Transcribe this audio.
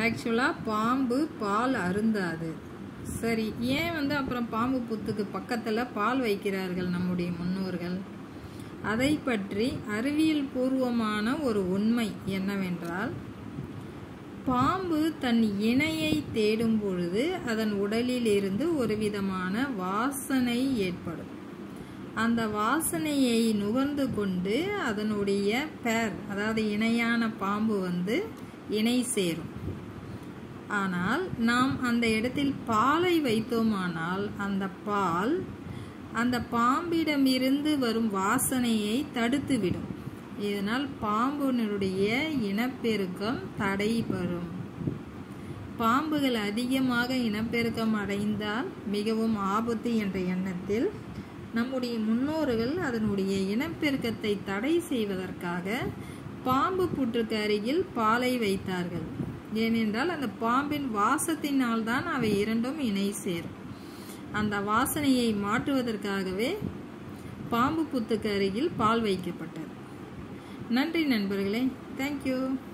ஆக்சுவலாக பாம்பு பால் அருந்தாது சரி ஏன் வந்து அப்புறம் பாம்பு புத்துக்கு பக்கத்தில் பால் வைக்கிறார்கள் நம்முடைய முன்னோர்கள் அதை பற்றி அறிவியல் பூர்வமான ஒரு உண்மை என்னவென்றால் பாம்பு தன் இணையை தேடும் பொழுது அதன் உடலில் இருந்து ஒரு விதமான வாசனை ஏற்படும் அந்த வாசனையை நுகர்ந்து கொண்டு அதனுடைய பேர் அதாவது இணையான பாம்பு வந்து இணை சேரும் ஆனால் நாம் அந்த இடத்தில் பாலை வைத்தோமானால் அந்த பால் அந்த பாம்பிடமிருந்து வரும் வாசனையை தடுத்துவிடும் இதனால் பாம்பினுடைய இனப்பெருக்கம் தடைபெறும் பாம்புகள் அதிகமாக இனப்பெருக்கம் அடைந்தால் மிகவும் ஆபத்து என்ற எண்ணத்தில் நம்முடைய முன்னோர்கள் அதனுடைய இனப்பெருக்கத்தை தடை செய்வதற்காக பாம்பு புற்றுக்கு அருகில் பாலை வைத்தார்கள் ஏனென்றால் அந்த பாம்பின் வாசத்தினால் தான் அவை இரண்டும் இணை சேரும் அந்த வாசனையை மாற்றுவதற்காகவே பாம்பு புத்துக்கு அருகில் பால் வைக்கப்பட்டது நன்றி நண்பர்களே தேங்க்யூ